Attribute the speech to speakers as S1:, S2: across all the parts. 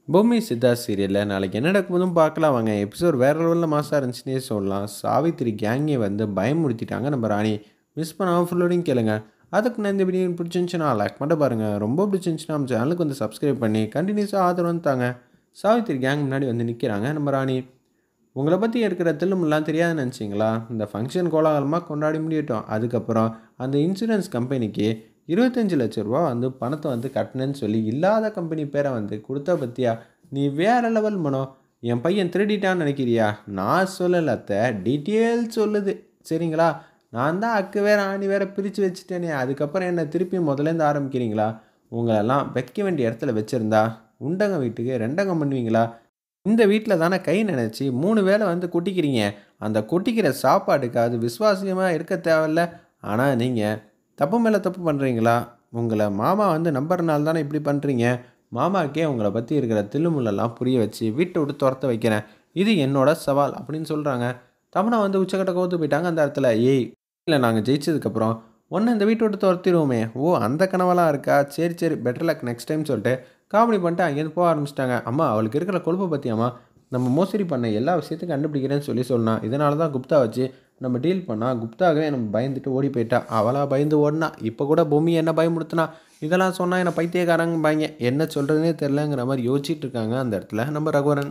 S1: பொம்மி சித்தார்த் சீரியலில் நாளைக்கு என்ன நடக்குதுன்னு பார்க்கலாம் வாங்க எபிசோட் வேற லெவலில் மாசாக இருந்துச்சுன்னே சொல்லலாம் சாவித்திரி கேங்கே வந்து பயமுறுத்திட்டாங்க நம்ம ராணி மிஸ் பண்ணாமல் ஃபுல்லோடையும் கேளுங்க அதுக்கு நான் இந்த வீடியோ பிடிச்சிருந்துச்சுன்னா லைக் மட்டும் பாருங்கள் ரொம்ப பிடிச்சிருந்துச்சுன்னா நம்ம சேனலுக்கு வந்து சப்ஸ்கிரைப் பண்ணி கண்டினியூஸாக ஆதரவு வந்து தாங்க சாவித்திரி கேங் முன்னாடி வந்து நிற்கிறாங்க நம்ம ராணி உங்களை பற்றி இருக்கிற தில்லுமெல்லாம் தெரியாதுன்னு நினச்சிங்களா இந்த ஃபங்க்ஷன் கோலாகலமாக கொண்டாடி முடியட்டும் அதுக்கப்புறம் அந்த இன்சூரன்ஸ் கம்பெனிக்கு இருபத்தஞ்சி லட்ச ரூபா வந்து பணத்தை வந்து கட்டினேன்னு சொல்லி இல்லாத கம்பெனி பேரை வந்து கொடுத்த பற்றியா நீ வேறு லெவல் மனோ என் பையன் திருடிட்டான்னு நினைக்கிறியா நான் சொல்லலை அத்தை டீட்டெயில் சொல்லுது சரிங்களா நான் தான் அக்கு வேற ஆணி வேற பிரித்து வச்சுட்டேனே அதுக்கப்புறம் என்ன திருப்பி முதலேருந்து ஆரம்பிக்கிறீங்களா உங்களெல்லாம் வைக்க வேண்டிய இடத்துல வச்சுருந்தா உண்டங்க வீட்டுக்கு ரெண்டங்கம் பண்ணுவீங்களா இந்த வீட்டில் தானே கை நினச்சி மூணு வேளை வந்து கொட்டிக்கிறீங்க அந்த கொட்டிக்கிற சாப்பாட்டுக்கு அது விசுவாசியமாக இருக்க தேவையில்ல ஆனால் நீங்கள் தப்பு மேலே தப்பு பண்ணுறீங்களா உங்களை மாமா வந்து நம்புறனால தானே இப்படி பண்ணுறீங்க மாமாக்கே உங்களை பற்றி இருக்கிற தில்லுமுள்ளெல்லாம் புரிய வச்சு வீட்டை விட்டு துரத்த வைக்கிறேன் இது என்னோட சவால் அப்படின்னு சொல்கிறாங்க தமனா வந்து உச்சக்கட்ட கோத்து போயிட்டாங்க அந்த இடத்துல ஏய் இல்லை நாங்கள் ஜெயிச்சதுக்கப்புறம் ஒன்று இந்த வீட்டை விட்டு துரத்திடுவோமே ஓ அந்த கனவெல்லாம் இருக்கா சரி சரி பெட்டர் லக் நெக்ஸ்ட் டைம் சொல்லிட்டு காமெடி பண்ணிட்டு அங்கேருந்து போக ஆரம்பிச்சிட்டாங்க அம்மா அவளுக்கு இருக்கிற கொழுப்பை பற்றியாம்மா நம்ம மோசடி பண்ண எல்லா விஷயத்தையும் கண்டுபிடிக்கிறேன்னு சொல்லி சொன்னான் இதனால தான் குப்தா வச்சு நம்ம டீல் பண்ணால் குப்தாகவே நம்ம பயந்துட்டு ஓடி போயிட்டா அவளாக பயந்து ஓடினா இப்போ கூட பொம்மி என்ன பயமுடுத்தினா இதெல்லாம் சொன்னால் என்ன பைத்தியக்காரங்க பாங்க என்ன சொல்கிறதுனே தெரிலங்கிற மாதிரி யோசிச்சுட்டு இருக்காங்க அந்த இடத்துல நம்ம ரகுவரன்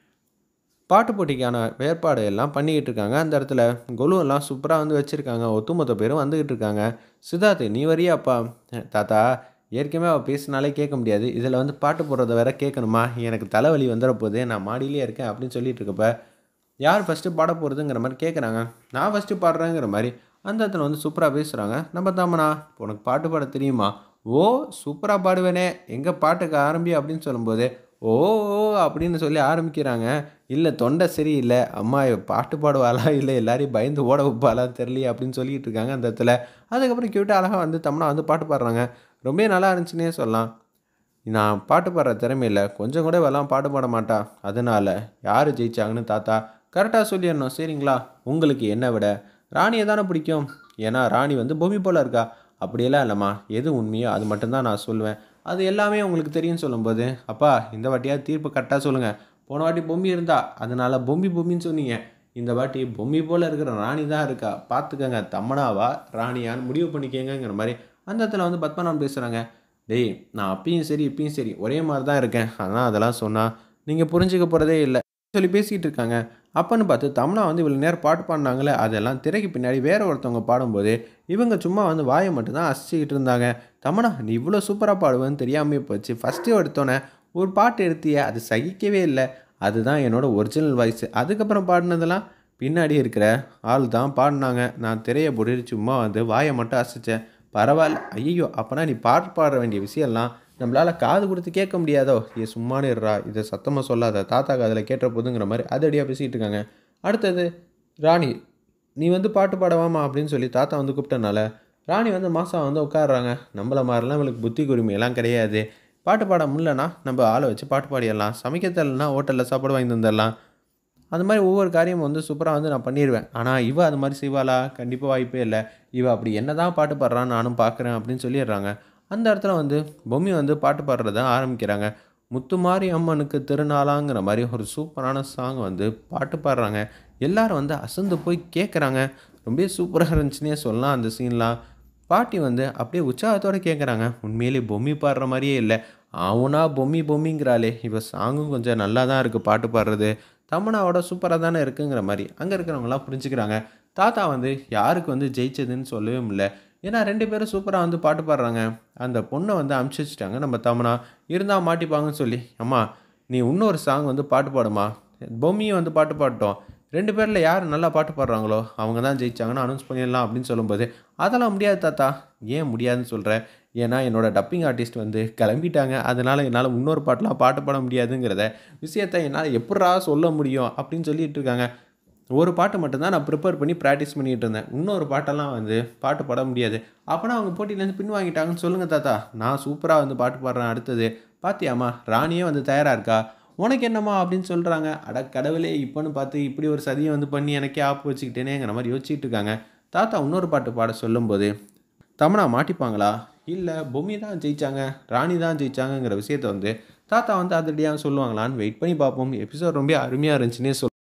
S1: பாட்டு போட்டிக்கான ஏற்பாடு எல்லாம் பண்ணிக்கிட்டு இருக்காங்க அந்த இடத்துல கொலு எல்லாம் சூப்பராக வந்து வச்சுருக்காங்க ஒத்துமொத்த பேரும் வந்துக்கிட்டு இருக்காங்க சித்தார்த் நீ வரியாப்பா தாத்தா ஏற்கனவே அவள் பேசினாலே கேட்க முடியாது இதில் வந்து பாட்டு போடுறத வேற கேட்கணுமா எனக்கு தலைவலி வந்துட போகுது நான் மாடியிலே இருக்கேன் அப்படின்னு சொல்லிட்டு இருக்கப்ப யார் ஃபஸ்ட்டு பாட போகிறதுங்கிற மாதிரி கேட்குறாங்க நான் ஃபஸ்ட்டு பாடுறேங்கிற மாதிரி அந்த இடத்துல வந்து சூப்பராக பேசுகிறாங்க நம்ம தாமனா உனக்கு பாட்டு பாட தெரியுமா ஓ சூப்பராக பாடுவேனே எங்கே பாட்டுக்கு ஆரம்பி அப்படின்னு சொல்லும்போது ஓ ஓ அப்படின்னு சொல்லி ஆரம்பிக்கிறாங்க இல்லை தொண்டை சரியில்லை அம்மா இவ பாட்டு பாடுவாளா இல்லை எல்லாரையும் பயந்து ஓட வைப்பாளா தெரியலையே அப்படின்னு சொல்லிட்டு இருக்காங்க அந்த இடத்துல அதுக்கப்புறம் கியூட்டாக அழகாக வந்து தம்னா வந்து பாட்டு பாடுறாங்க ரொம்ப நல்லா இருந்துச்சுன்னே சொல்லலாம் நான் பாட்டு பாடுற திறமையில்ல கொஞ்சம் கூட வெல்லாம் பாட்டு பாட மாட்டா அதனால் யார் ஜெயிச்சாங்கன்னு தாத்தா கரெக்டாக சொல்லிடணும் சரிங்களா உங்களுக்கு என்ன விட ராணியை தானே பிடிக்கும் ஏன்னா ராணி வந்து பூமி போல் இருக்கா அப்படியெல்லாம் இல்லைம்மா எது உண்மையோ அது மட்டும்தான் நான் சொல்லுவேன் அது எல்லாமே உங்களுக்கு தெரியும் சொல்லும்போது அப்பா இந்த வாட்டியாக தீர்ப்பு கரெக்டாக சொல்லுங்கள் போன வாட்டி பொம்மி இருந்தா அதனால் பொம்மி பொம்மின்னு சொன்னீங்க இந்த வாட்டி பொம்மி போல் இருக்கிற ராணி தான் இருக்கா பார்த்துக்கங்க தம்மனாவா ராணியான்னு முடிவு பண்ணிக்கங்கங்கிற மாதிரி அந்த இடத்துல வந்து பத்மநாபன் பேசுகிறாங்க டேய் நான் அப்பயும் சரி இப்பயும் சரி ஒரே மாதிரி தான் இருக்கேன் ஆனால் அதெல்லாம் சொன்னால் நீங்கள் புரிஞ்சுக்க போகிறதே இல்லை சொல்லி பேசிகிட்டு இருக்காங்க அப்பன்னு பார்த்து தமனா வந்து இவ்வளோ நேரம் பாட்டு பாடினாங்களே அதெல்லாம் திரைக்கு பின்னாடி வேற ஒருத்தவங்க பாடும்போது இவங்க சும்மா வந்து வாயை மட்டும்தான் அசிச்சிக்கிட்டு இருந்தாங்க தமனா நீ இவ்வளோ சூப்பராக பாடுவேன்னு தெரியாமே போச்சு ஃபஸ்ட்டு எடுத்தோன்னே ஒரு பாட்டு எடுத்தியே அது சகிக்கவே இல்லை அதுதான் என்னோட ஒரிஜினல் வாய்ஸ் அதுக்கப்புறம் பாடினதெல்லாம் பின்னாடி இருக்கிற ஆள் தான் பாடினாங்க நான் திரையை போட்டு சும்மா வந்து வாயை மட்டும் அசைச்சேன் பரவாயில்ல ஐயோ அப்போனா நீ பாட்டு பாட வேண்டிய விஷயம்லாம் நம்மளால் காது கொடுத்து கேட்க முடியாதோ ஏ சும்மானே இருறா இதை சத்தமாக சொல்லாத தாத்தா காதில் கேட்ட போதுங்கிற மாதிரி அதடியாக பேசிகிட்டு இருக்காங்க அடுத்தது ராணி நீ வந்து பாட்டு பாடவாமா அப்படின்னு சொல்லி தாத்தா வந்து கூப்பிட்டனால ராணி வந்து மாதம் வந்து உட்காடுறாங்க நம்மள மாதிரிலாம் இவளுக்கு புத்தி குருமையெல்லாம் கிடையாது பாட்டு பாட முடியலன்னா நம்ம ஆளை வச்சு பாட்டு பாடிடலாம் சமைக்க தெரியலனா ஹோட்டலில் சாப்பாடு வாங்கி தந்துடலாம் அது மாதிரி ஒவ்வொரு காரியமும் வந்து சூப்பராக வந்து நான் பண்ணிடுவேன் ஆனால் இவ அது மாதிரி செய்வாளா கண்டிப்பாக வாய்ப்பே இல்லை இவ அப்படி என்ன தான் பாட்டு பாடுறான்னு நானும் பார்க்குறேன் அப்படின்னு சொல்லிடுறாங்க அந்த இடத்துல வந்து பொம்மி வந்து பாட்டு பாடுறத ஆரம்பிக்கிறாங்க முத்துமாரி அம்மனுக்கு திருநாளாங்கிற மாதிரி ஒரு சூப்பரான சாங் வந்து பாட்டு பாடுறாங்க எல்லாரும் வந்து அசந்து போய் கேட்குறாங்க ரொம்ப சூப்பராக இருந்துச்சுன்னே சொல்லலாம் அந்த சீன்லாம் பாட்டி வந்து அப்படியே உற்சாகத்தோடு கேட்குறாங்க உண்மையிலே பொம்மி பாடுற மாதிரியே இல்லை அவனா பொம்மி பொம்மிங்கிறாளே இவ சாங்கும் கொஞ்சம் நல்லா தான் இருக்குது பாட்டு பாடுறது தமனாவோட சூப்பராக தானே இருக்குங்கிற மாதிரி அங்கே இருக்கிறவங்களாம் புரிஞ்சுக்கிறாங்க தாத்தா வந்து யாருக்கு வந்து ஜெயிச்சதுன்னு சொல்லவே முடியல ஏன்னா ரெண்டு பேரும் சூப்பராக வந்து பாட்டு பாடுறாங்க அந்த பொண்ணை வந்து அமுச்சு வச்சுட்டாங்க நம்ம தமனா இருந்தால் மாட்டிப்பாங்கன்னு சொல்லி அம்மா நீ இன்னொரு சாங் வந்து பாட்டு பாடுமா பொம்மியும் வந்து பாட்டு பாட்டோம் ரெண்டு பேரில் யார் நல்லா பாட்டு பாடுறாங்களோ அவங்க தான் ஜெயிச்சாங்கன்னு அனௌன்ஸ் பண்ணிடலாம் அப்படின்னு சொல்லும்போது அதெல்லாம் முடியாது தாத்தா ஏன் முடியாதுன்னு சொல்கிறேன் ஏன்னா என்னோட டப்பிங் ஆர்டிஸ்ட் வந்து கிளம்பிட்டாங்க அதனால் என்னால் இன்னொரு பாட்டெலாம் பாட்டு பாட முடியாதுங்கிறத விஷயத்தை என்னால் எப்படா சொல்ல முடியும் அப்படின்னு சொல்லிட்டு இருக்காங்க ஒரு பாட்டு மட்டும்தான் நான் ப்ரிப்பேர் பண்ணி ப்ராக்டிஸ் பண்ணிகிட்டு இருந்தேன் இன்னொரு பாட்டெல்லாம் வந்து பாட்டு பாட முடியாது அப்போனா அவங்க போட்டியிலேருந்து பின் வாங்கிட்டாங்கன்னு சொல்லுங்கள் தாத்தா நான் சூப்பராக வந்து பாட்டு பாடுறேன் அடுத்தது பாத்தியாம்மா ராணியே வந்து தயாராக இருக்கா உனக்கு என்னம்மா அப்படின்னு சொல்கிறாங்க அட கடவுளே இப்போன்னு பார்த்து இப்படி ஒரு சதியை வந்து பண்ணி எனக்கே ஆப்பு வச்சுக்கிட்டேனேங்கிற மாதிரி யோசிச்சுட்டு இருக்காங்க தாத்தா இன்னொரு பாட்டு பாட சொல்லும்போது தமனா மாட்டிப்பாங்களா இல்லை பொம்மி தான் ஜெயிச்சாங்க ராணி தான் ஜெயிச்சாங்கங்கிற விஷயத்த வந்து தாத்தா வந்து அதிரடியாக சொல்லுவாங்களான்னு வெயிட் பண்ணி பார்ப்போம் எபிசோட் ரொம்ப அருமையாக இருந்துச்சுன்னே சொல்